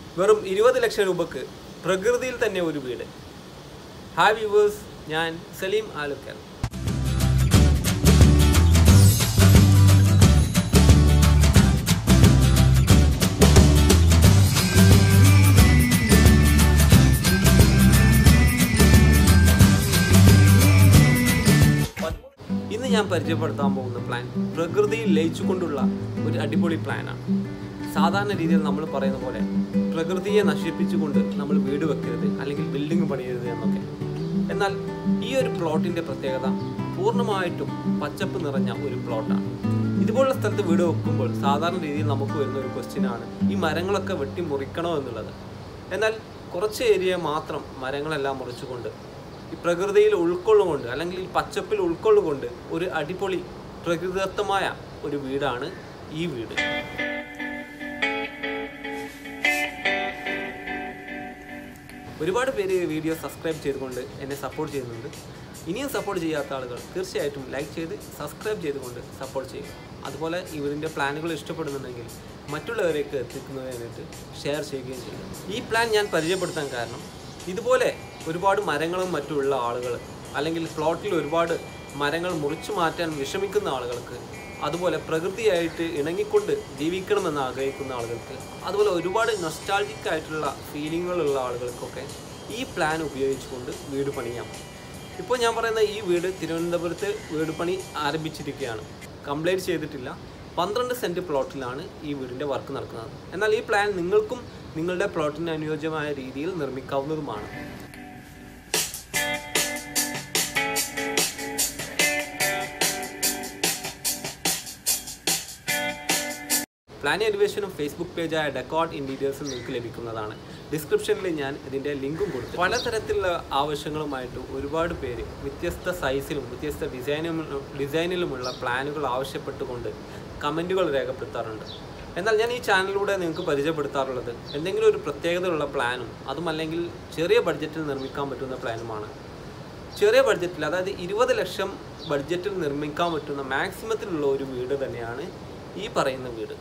വെറും ഇരുപത് ലക്ഷം രൂപക്ക് പ്രകൃതിയിൽ തന്നെ ഒരു വീട് ഹായ് വ്യൂവേഴ്സ് ഞാൻ സലീം ആലുക്കൽ ഇന്ന് ഞാൻ പരിചയപ്പെടുത്താൻ പോകുന്ന പ്ലാൻ പ്രകൃതിയിൽ ലയിച്ചുകൊണ്ടുള്ള ഒരു അടിപൊളി പ്ലാനാണ് സാധാരണ രീതിയിൽ നമ്മൾ പറയുന്ന പോലെ പ്രകൃതിയെ നശിപ്പിച്ചുകൊണ്ട് നമ്മൾ വീട് വെക്കരുത് അല്ലെങ്കിൽ ബിൽഡിംഗ് പണിയരുത് എന്നൊക്കെ എന്നാൽ ഈ ഒരു പ്ലോട്ടിന്റെ പ്രത്യേകത പൂർണ്ണമായിട്ടും പച്ചപ്പ് നിറഞ്ഞ ഒരു പ്ലോട്ടാണ് ഇതുപോലുള്ള സ്ഥലത്ത് വീട് വെക്കുമ്പോൾ സാധാരണ രീതിയിൽ നമുക്ക് വരുന്ന ഒരു ക്വസ്റ്റ്യൻ ആണ് ഈ മരങ്ങളൊക്കെ വെട്ടി മുറിക്കണോ എന്നുള്ളത് എന്നാൽ കുറച്ച് ഏരിയ മാത്രം മരങ്ങളെല്ലാം മുറിച്ചുകൊണ്ട് ഈ പ്രകൃതിയിൽ ഉൾക്കൊള്ളുകൊണ്ട് അല്ലെങ്കിൽ ഈ പച്ചപ്പിൽ ഉൾക്കൊള്ളുകൊണ്ട് ഒരു അടിപൊളി പ്രകൃതിദത്തമായ ഒരു വീടാണ് ഈ വീട് ഒരുപാട് പേര് വീഡിയോ സബ്സ്ക്രൈബ് ചെയ്തുകൊണ്ട് എന്നെ സപ്പോർട്ട് ചെയ്യുന്നുണ്ട് ഇനിയും സപ്പോർട്ട് ചെയ്യാത്ത ആളുകൾ തീർച്ചയായിട്ടും ലൈക്ക് ചെയ്ത് സബ്സ്ക്രൈബ് ചെയ്തുകൊണ്ട് സപ്പോർട്ട് ചെയ്യുക അതുപോലെ ഇവരിൻ്റെ പ്ലാനുകൾ ഇഷ്ടപ്പെടുന്നുണ്ടെങ്കിൽ മറ്റുള്ളവരേക്ക് എത്തിക്കുന്നതിന് വേണ്ടിയിട്ട് ഷെയർ ചെയ്യുകയും ചെയ്യുക ഈ പ്ലാൻ ഞാൻ പരിചയപ്പെടുത്താൻ കാരണം ഇതുപോലെ ഒരുപാട് മരങ്ങളും മറ്റുമുള്ള ആളുകൾ അല്ലെങ്കിൽ പ്ലോട്ടിൽ ഒരുപാട് മരങ്ങൾ മുറിച്ചു മാറ്റാൻ വിഷമിക്കുന്ന ആളുകൾക്ക് അതുപോലെ പ്രകൃതിയായിട്ട് ഇണങ്ങിക്കൊണ്ട് ജീവിക്കണമെന്ന് ആഗ്രഹിക്കുന്ന ആളുകൾക്ക് അതുപോലെ ഒരുപാട് നൊസ്റ്റാൾജിക് ആയിട്ടുള്ള ഫീലിങ്ങുകളുള്ള ആളുകൾക്കൊക്കെ ഈ പ്ലാൻ ഉപയോഗിച്ചുകൊണ്ട് വീട് പണിയാം ഇപ്പോൾ ഞാൻ പറയുന്ന ഈ വീട് തിരുവനന്തപുരത്ത് വീട് പണി ആരംഭിച്ചിരിക്കുകയാണ് കംപ്ലീറ്റ് ചെയ്തിട്ടില്ല പന്ത്രണ്ട് സെൻറ്റ് പ്ലോട്ടിലാണ് ഈ വീടിൻ്റെ വർക്ക് നടക്കുന്നത് എന്നാൽ ഈ പ്ലാൻ നിങ്ങൾക്കും നിങ്ങളുടെ പ്ലോട്ടിന് അനുയോജ്യമായ രീതിയിൽ നിർമ്മിക്കാവുന്നതുമാണ് പ്ലാൻ എലിവേഷനും ഫേസ്ബുക്ക് പേജായ ഡെക്കോട്ട് ഇൻറ്റീരിയേഴ്സും നിങ്ങൾക്ക് ലഭിക്കുന്നതാണ് ഡിസ്ക്രിപ്ഷനിൽ ഞാൻ ഇതിൻ്റെ ലിങ്കും കൊടുത്തു പലതരത്തിലുള്ള ആവശ്യങ്ങളുമായിട്ട് ഒരുപാട് പേര് വ്യത്യസ്ത സൈസിലും വ്യത്യസ്ത ഡിസൈനും ഡിസൈനിലുമുള്ള പ്ലാനുകൾ ആവശ്യപ്പെട്ടുകൊണ്ട് കമൻറ്റുകൾ രേഖപ്പെടുത്താറുണ്ട് എന്നാൽ ഞാൻ ഈ ചാനലിലൂടെ നിങ്ങൾക്ക് പരിചയപ്പെടുത്താറുള്ളത് എന്തെങ്കിലും ഒരു പ്രത്യേകതയുള്ള പ്ലാനും അതുമല്ലെങ്കിൽ ചെറിയ ബഡ്ജറ്റിൽ നിർമ്മിക്കാൻ പറ്റുന്ന പ്ലാനുമാണ് ചെറിയ ബഡ്ജറ്റിൽ അതായത് ഇരുപത് ലക്ഷം ബഡ്ജറ്റിൽ നിർമ്മിക്കാൻ പറ്റുന്ന മാക്സിമത്തിലുള്ള ഒരു വീട് തന്നെയാണ് ഈ പറയുന്ന വീട്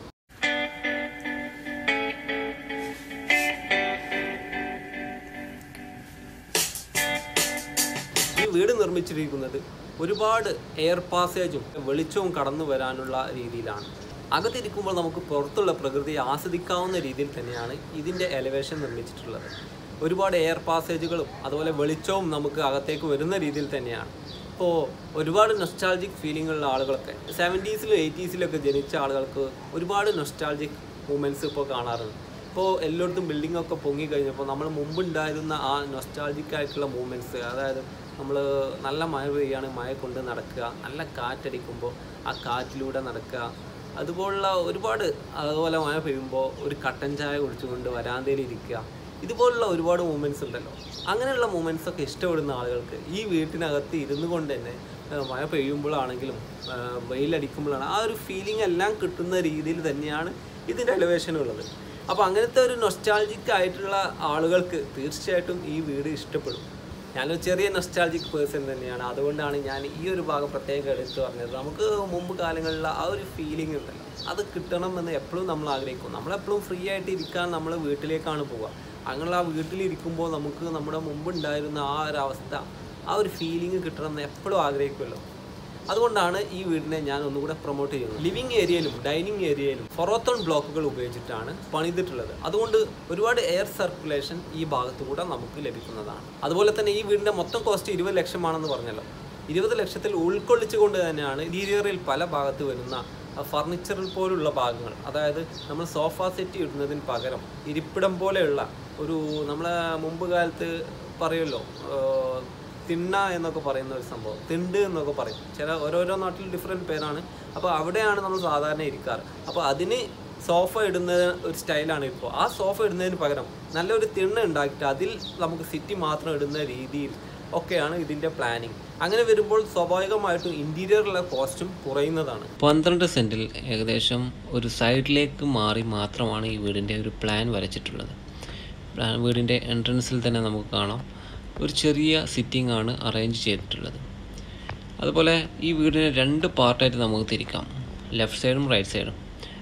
ഈ വീട് നിർമ്മിച്ചിരിക്കുന്നത് ഒരുപാട് എയർ പാസേജും വെളിച്ചവും കടന്നു വരാനുള്ള രീതിയിലാണ് അകത്തിരിക്കുമ്പോൾ നമുക്ക് പുറത്തുള്ള പ്രകൃതിയെ ആസ്വദിക്കാവുന്ന രീതിയിൽ തന്നെയാണ് ഇതിൻ്റെ എലവേഷൻ നിർമ്മിച്ചിട്ടുള്ളത് ഒരുപാട് എയർ പാസേജുകളും അതുപോലെ വെളിച്ചവും നമുക്ക് അകത്തേക്ക് വരുന്ന രീതിയിൽ തന്നെയാണ് ഇപ്പോൾ ഒരുപാട് നൊസ്റ്റാൾജിക് ഫീലിംഗ് ഉള്ള ആളുകളൊക്കെ സെവൻറ്റീസിലും എയ്റ്റീസിലൊക്കെ ജനിച്ച ആളുകൾക്ക് ഒരുപാട് നൊസ്റ്റാൾജിക് മൂമെൻറ്റ്സ് ഇപ്പോൾ കാണാറുണ്ട് ഇപ്പോൾ എല്ലായിടത്തും ബിൽഡിംഗ് ഒക്കെ പൊങ്ങി കഴിഞ്ഞപ്പോൾ നമ്മൾ മുമ്പുണ്ടായിരുന്ന ആ നൊസ്റ്റാൾജിക് ആയിട്ടുള്ള മൂമെൻറ്റ്സ് അതായത് നമ്മൾ നല്ല മഴ പെയ്യാണ് മഴ കൊണ്ട് നടക്കുക നല്ല കാറ്റടിക്കുമ്പോൾ ആ കാറ്റിലൂടെ നടക്കുക അതുപോലുള്ള ഒരുപാട് അതുപോലെ മഴ പെയ്യുമ്പോൾ ഒരു കട്ടൻ ചായ കുടിച്ചുകൊണ്ട് വരാന്തയിൽ ഇരിക്കുക ഇതുപോലുള്ള ഒരുപാട് മൂമെൻറ്റ്സ് ഉണ്ടല്ലോ അങ്ങനെയുള്ള മൂമെൻറ്റ്സ് ഒക്കെ ഇഷ്ടപ്പെടുന്ന ആളുകൾക്ക് ഈ വീട്ടിനകത്ത് ഇരുന്നു കൊണ്ട് തന്നെ ആ, മഴ പെയ്യുമ്പോഴാണെങ്കിലും ആ, വെയിലടിക്കുമ്പോഴാണ് ആ ഒരു ഫീലിംഗ് എല്ലാം കിട്ടുന്ന രീതിയിൽ തന്നെയാണ് ഇതിൻ്റെ എലവേഷൻ ഉള്ളത് അപ്പോൾ അങ്ങനത്തെ ഒരു നൊസ്റ്റാൾജിക് ആയിട്ടുള്ള ആളുകൾക്ക് തീർച്ചയായിട്ടും ഈ വീട് ഇഷ്ടപ്പെടും ഞാനൊരു ചെറിയ നൊസ്റ്റാൾജിക് പേഴ്സൺ തന്നെയാണ് അതുകൊണ്ടാണ് ഞാൻ ഈ ഒരു ഭാഗം പ്രത്യേകം എടുത്തു പറഞ്ഞത് നമുക്ക് മുമ്പ് കാലങ്ങളിൽ ആ ഒരു ഫീലിംഗ് ഉണ്ടല്ലോ അത് കിട്ടണമെന്ന് എപ്പോഴും നമ്മൾ ആഗ്രഹിക്കും നമ്മളെപ്പോഴും ഫ്രീ ആയിട്ട് ഇരിക്കാൻ നമ്മൾ വീട്ടിലേക്കാണ് പോവുക അങ്ങനെ ആ വീട്ടിലിരിക്കുമ്പോൾ നമുക്ക് നമ്മുടെ മുമ്പുണ്ടായിരുന്ന ആ ഒരു അവസ്ഥ ആ ഒരു ഫീലിംഗ് കിട്ടണമെന്ന് എപ്പോഴും ആഗ്രഹിക്കുമല്ലോ അതുകൊണ്ടാണ് ഈ വീടിനെ ഞാൻ ഒന്നുകൂടെ പ്രൊമോട്ട് ചെയ്യുന്നത് ലിവിങ് ഏരിയയിലും ഡൈനിങ് ഏരിയയിലും ഫൊറോത്തോൺ ബ്ലോക്കുകൾ ഉപയോഗിച്ചിട്ടാണ് പണിതിട്ടുള്ളത് അതുകൊണ്ട് ഒരുപാട് എയർ സർക്കുലേഷൻ ഈ ഭാഗത്തു കൂടെ നമുക്ക് ലഭിക്കുന്നതാണ് അതുപോലെ തന്നെ ഈ വീടിൻ്റെ മൊത്തം കോസ്റ്റ് ഇരുപത് ലക്ഷമാണെന്ന് പറഞ്ഞല്ലോ ഇരുപത് ലക്ഷത്തിൽ ഉൾക്കൊള്ളിച്ചുകൊണ്ട് തന്നെയാണ് ഇന്റീരിയറിൽ പല ഭാഗത്ത് വരുന്ന ഫർണിച്ചറിൽ പോലുള്ള ഭാഗങ്ങൾ അതായത് നമ്മൾ സോഫ സെറ്റ് ഇടുന്നതിന് പകരം ഇരിപ്പിടം പോലെയുള്ള ഒരു നമ്മളെ മുമ്പ് കാലത്ത് പറയുമല്ലോ ഏർ തിണ്ണ എന്നൊക്കെ പറയുന്ന ഒരു സംഭവം തിണ്ട് എന്നൊക്കെ പറയും ചില ഓരോരോ നാട്ടിൽ ഡിഫറെൻറ്റ് പേരാണ് അപ്പോൾ അവിടെയാണ് നമ്മൾ സാധാരണ ഇരിക്കാറ് അപ്പോൾ അതിന് സോഫ ഇടുന്ന ഒരു സ്റ്റൈലാണ് ഇപ്പോൾ ആ സോഫ ഇടുന്നതിന് പകരം നല്ലൊരു തിണ്ണ ഉണ്ടാക്കിയിട്ട് അതിൽ നമുക്ക് സിറ്റി മാത്രം ഇടുന്ന രീതിയിൽ ഒക്കെയാണ് ഇതിൻ്റെ പ്ലാനിങ് അങ്ങനെ വരുമ്പോൾ സ്വാഭാവികമായിട്ടും ഇൻറ്റീരിയറിലെ കോസ്റ്റും കുറയുന്നതാണ് പന്ത്രണ്ട് സെൻറ്റിൽ ഏകദേശം ഒരു സൈഡിലേക്ക് മാറി മാത്രമാണ് ഈ വീടിൻ്റെ ഒരു പ്ലാൻ വരച്ചിട്ടുള്ളത് പ്ലാൻ വീടിൻ്റെ എൻട്രൻസിൽ തന്നെ നമുക്ക് കാണാം ഒരു ചെറിയ സിറ്റിംഗ് ആണ് അറേഞ്ച് ചെയ്തിട്ടുള്ളത് അതുപോലെ ഈ വീടിനെ രണ്ട് പാർട്ടായിട്ട് നമുക്ക് തിരിക്കാം ലെഫ്റ്റ് സൈഡും റൈറ്റ് സൈഡും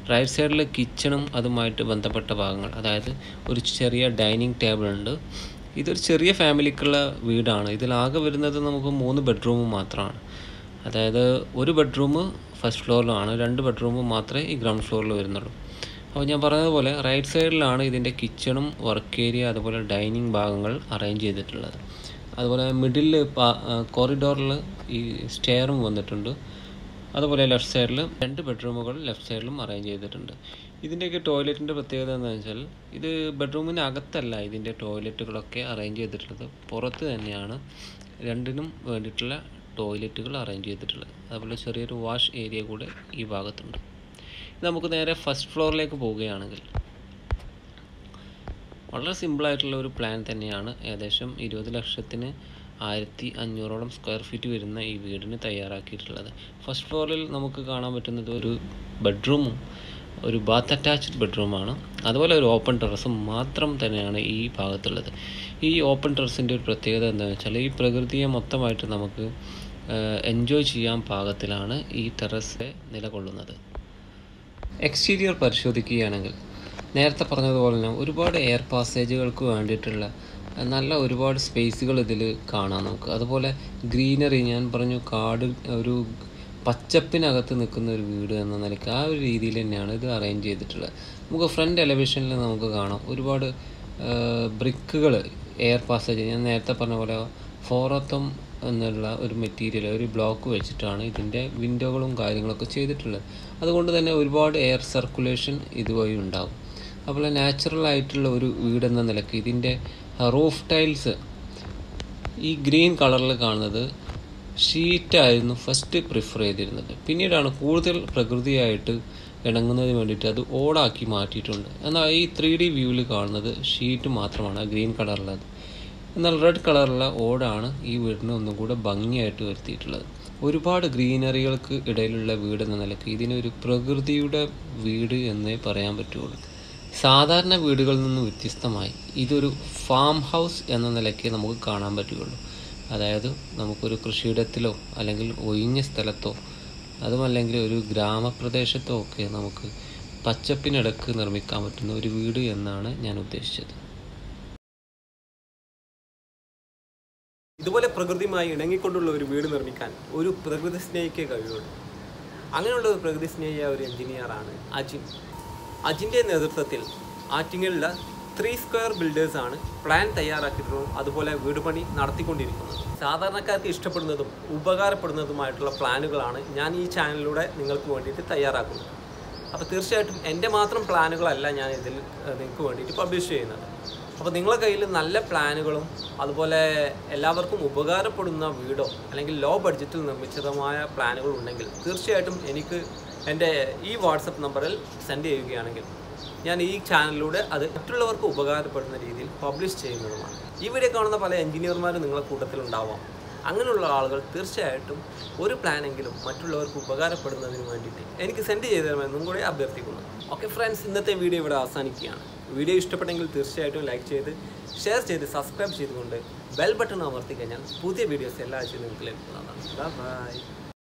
റൈറ്റ് സൈഡിൽ കിച്ചണും അതുമായിട്ട് ബന്ധപ്പെട്ട ഭാഗങ്ങൾ അതായത് ഒരു ചെറിയ ഡൈനിങ് ടേബിൾ ഉണ്ട് ഇതൊരു ചെറിയ ഫാമിലിക്കുള്ള വീടാണ് ഇതിലാകെ വരുന്നത് നമുക്ക് മൂന്ന് ബെഡ്റൂം മാത്രമാണ് അതായത് ഒരു ബെഡ്റൂം ഫസ്റ്റ് ഫ്ലോറിലാണ് രണ്ട് ബെഡ്റൂം മാത്രമേ ഈ ഗ്രൗണ്ട് ഫ്ലോറിൽ വരുന്നുള്ളൂ അപ്പോൾ ഞാൻ പറഞ്ഞതുപോലെ റൈറ്റ് സൈഡിലാണ് ഇതിൻ്റെ കിച്ചണും വർക്ക് ഏരിയ അതുപോലെ ഡൈനിങ് ഭാഗങ്ങൾ അറേഞ്ച് ചെയ്തിട്ടുള്ളത് അതുപോലെ മിഡിൽ കോറിഡോറിൽ ഈ സ്റ്റെയറും വന്നിട്ടുണ്ട് അതുപോലെ ലെഫ്റ്റ് സൈഡിൽ രണ്ട് ബെഡ്റൂമുകൾ ലെഫ്റ്റ് സൈഡിലും അറേഞ്ച് ചെയ്തിട്ടുണ്ട് ഇതിൻ്റെയൊക്കെ ടോയ്ലറ്റിൻ്റെ പ്രത്യേകത എന്താണെന്ന് വെച്ചാൽ ഇത് ബെഡ്റൂമിന് അകത്തല്ല ഇതിൻ്റെ ടോയ്ലറ്റുകളൊക്കെ അറേഞ്ച് ചെയ്തിട്ടുള്ളത് പുറത്ത് തന്നെയാണ് രണ്ടിനും വേണ്ടിയിട്ടുള്ള ടോയ്ലറ്റുകൾ അറേഞ്ച് ചെയ്തിട്ടുള്ളത് അതുപോലെ ചെറിയൊരു വാഷ് ഏരിയ കൂടെ ഈ ഭാഗത്തുണ്ട് ഇത് നമുക്ക് നേരെ ഫസ്റ്റ് ഫ്ലോറിലേക്ക് പോവുകയാണെങ്കിൽ വളരെ സിമ്പിളായിട്ടുള്ള ഒരു പ്ലാൻ തന്നെയാണ് ഏകദേശം ഇരുപത് ലക്ഷത്തിന് ആയിരത്തി അഞ്ഞൂറോളം സ്ക്വയർ ഫീറ്റ് വരുന്ന ഈ വീടിന് തയ്യാറാക്കിയിട്ടുള്ളത് ഫസ്റ്റ് ഫ്ലോറിൽ നമുക്ക് കാണാൻ പറ്റുന്നത് ഒരു ബെഡ്റൂമും ഒരു ബാത്ത് അറ്റാച്ച്ഡ് ബെഡ്റൂമാണ് അതുപോലെ ഒരു ഓപ്പൺ ടെറസും മാത്രം തന്നെയാണ് ഈ ഭാഗത്തുള്ളത് ഈ ഓപ്പൺ ടെറസിൻ്റെ ഒരു പ്രത്യേകത എന്താണെന്ന് വെച്ചാൽ ഈ പ്രകൃതിയെ മൊത്തമായിട്ട് നമുക്ക് എൻജോയ് ചെയ്യാൻ പാകത്തിലാണ് ഈ ടെറസ് നിലകൊള്ളുന്നത് എക്സ്റ്റീരിയർ പരിശോധിക്കുകയാണെങ്കിൽ നേരത്തെ പറഞ്ഞതുപോലെ തന്നെ ഒരുപാട് എയർ പാസേജുകൾക്ക് വേണ്ടിയിട്ടുള്ള നല്ല ഒരുപാട് സ്പേസുകൾ ഇതിൽ കാണാം നമുക്ക് അതുപോലെ ഗ്രീനറി ഞാൻ പറഞ്ഞു കാട് ഒരു പച്ചപ്പിനകത്ത് നിൽക്കുന്ന ഒരു വീട് എന്ന നിലയ്ക്ക് ആ ഒരു രീതിയിൽ തന്നെയാണ് ഇത് അറേഞ്ച് ചെയ്തിട്ടുള്ളത് നമുക്ക് ഫ്രണ്ട് എലവേഷനിൽ നമുക്ക് കാണാം ഒരുപാട് ബ്രിക്കുകൾ എയർ പാസേജ് ഞാൻ നേരത്തെ പറഞ്ഞ പോലെ ഫോറത്തം എന്നുള്ള ഒരു മെറ്റീരിയൽ ഒരു ബ്ലോക്ക് വെച്ചിട്ടാണ് ഇതിൻ്റെ വിൻഡോകളും കാര്യങ്ങളൊക്കെ ചെയ്തിട്ടുള്ളത് അതുകൊണ്ട് തന്നെ ഒരുപാട് എയർ സർക്കുലേഷൻ ഇതുവഴി ഉണ്ടാകും അതുപോലെ നാച്ചുറൽ ആയിട്ടുള്ള ഒരു വീടെന്ന നിലയ്ക്ക് ഇതിൻ്റെ റൂഫ് ടൈൽസ് ഈ ഗ്രീൻ കളറിൽ കാണുന്നത് ഷീറ്റായിരുന്നു ഫസ്റ്റ് പ്രിഫർ ചെയ്തിരുന്നത് പിന്നീടാണ് കൂടുതൽ പ്രകൃതിയായിട്ട് ഇണങ്ങുന്നതിന് വേണ്ടിയിട്ട് അത് ഓടാക്കി മാറ്റിയിട്ടുണ്ട് എന്നാൽ ഈ ത്രീ ഡി വ്യൂവിൽ കാണുന്നത് ഷീറ്റ് മാത്രമാണ് ഗ്രീൻ കളറുള്ളത് എന്നാൽ റെഡ് കളറുള്ള ഓടാണ് ഈ വീടിന് ഒന്നും കൂടെ ഭംഗിയായിട്ട് വരുത്തിയിട്ടുള്ളത് ഒരുപാട് ഗ്രീനറികൾക്ക് ഇടയിലുള്ള വീട് എന്ന നിലയ്ക്ക് ഇതിനൊരു പ്രകൃതിയുടെ വീട് എന്നേ പറയാൻ പറ്റുള്ളൂ സാധാരണ വീടുകളിൽ നിന്ന് വ്യത്യസ്തമായി ഇതൊരു ഫാം ഹൗസ് എന്ന നിലയ്ക്ക് നമുക്ക് കാണാൻ പറ്റുകയുള്ളൂ അതായത് നമുക്കൊരു കൃഷിയിടത്തിലോ അല്ലെങ്കിൽ ഒഴിഞ്ഞ സ്ഥലത്തോ അതുമല്ലെങ്കിൽ ഒരു ഗ്രാമപ്രദേശത്തോ ഒക്കെ നമുക്ക് പച്ചപ്പിനിടക്ക് നിർമ്മിക്കാൻ പറ്റുന്ന ഒരു വീട് എന്നാണ് ഞാൻ ഉദ്ദേശിച്ചത് ഇതുപോലെ പ്രകൃതിയുമായി ഇണങ്ങിക്കൊണ്ടുള്ള ഒരു വീട് നിർമ്മിക്കാൻ ഒരു പ്രകൃതി സ്നേഹിക്കേ കഴിയുള്ളൂ അങ്ങനെയുള്ള ഒരു പ്രകൃതി സ്നേഹിയായ ഒരു എഞ്ചിനീയറാണ് അജിൻ അജിൻ്റെ നേതൃത്വത്തിൽ ആറ്റിങ്ങലുള്ള ത്രീ സ്ക്വയർ ബിൽഡേഴ്സ് ആണ് പ്ലാൻ തയ്യാറാക്കിയിട്ടുള്ളതും അതുപോലെ വീട് പണി നടത്തിക്കൊണ്ടിരിക്കുന്നത് സാധാരണക്കാർക്ക് ഇഷ്ടപ്പെടുന്നതും ഉപകാരപ്പെടുന്നതുമായിട്ടുള്ള പ്ലാനുകളാണ് ഞാൻ ഈ ചാനലിലൂടെ നിങ്ങൾക്ക് വേണ്ടിയിട്ട് തയ്യാറാക്കുന്നത് അപ്പോൾ തീർച്ചയായിട്ടും എൻ്റെ മാത്രം പ്ലാനുകളല്ല ഞാൻ ഇതിൽ ഏഹ്, നിങ്ങൾക്ക് വേണ്ടിയിട്ട് പബ്ലിഷ് ചെയ്യുന്നത് അപ്പോൾ നിങ്ങളുടെ കയ്യിൽ നല്ല പ്ലാനുകളും അതുപോലെ എല്ലാവർക്കും ഉപകാരപ്പെടുന്ന വീടോ അല്ലെങ്കിൽ ലോ ബഡ്ജറ്റിൽ നിർമ്മിച്ചതുമായ പ്ലാനുകൾ ഉണ്ടെങ്കിൽ തീർച്ചയായിട്ടും എനിക്ക് എൻ്റെ ഈ വാട്സപ്പ് നമ്പറിൽ സെൻഡ് ചെയ്യുകയാണെങ്കിൽ ഞാൻ ഈ ചാനലിലൂടെ അത് മറ്റുള്ളവർക്ക് ഉപകാരപ്പെടുന്ന രീതിയിൽ പബ്ലിഷ് ചെയ്യുന്നതുമാണ് ഈ വീഡിയോ കാണുന്ന പല എഞ്ചിനീയർമാരും നിങ്ങളുടെ കൂട്ടത്തിലുണ്ടാവാം അങ്ങനെയുള്ള ആളുകൾ തീർച്ചയായിട്ടും ഒരു പ്ലാനെങ്കിലും മറ്റുള്ളവർക്ക് ഉപകാരപ്പെടുന്നതിന് വേണ്ടിയിട്ട് എനിക്ക് സെൻഡ് ചെയ്ത് തരണമെന്നും കൂടി അഭ്യർത്ഥിക്കുന്നു ഓക്കെ ഫ്രണ്ട്സ് ഇന്നത്തെ വീഡിയോ ഇവിടെ അവസാനിക്കുകയാണ് വീഡിയോ ഇഷ്ടപ്പെട്ടെങ്കിൽ തീർച്ചയായിട്ടും ലൈക്ക് ചെയ്ത് ഷെയർ ചെയ്ത് സബ്സ്ക്രൈബ് ചെയ്തുകൊണ്ട് ബെൽ ബട്ടൺ അമർത്തി കഴിഞ്ഞാൽ പുതിയ വീഡിയോസ് എല്ലാ ആഴ്ചയും നിങ്ങൾക്ക് ലഭിക്കുന്നതാണ് ബൈ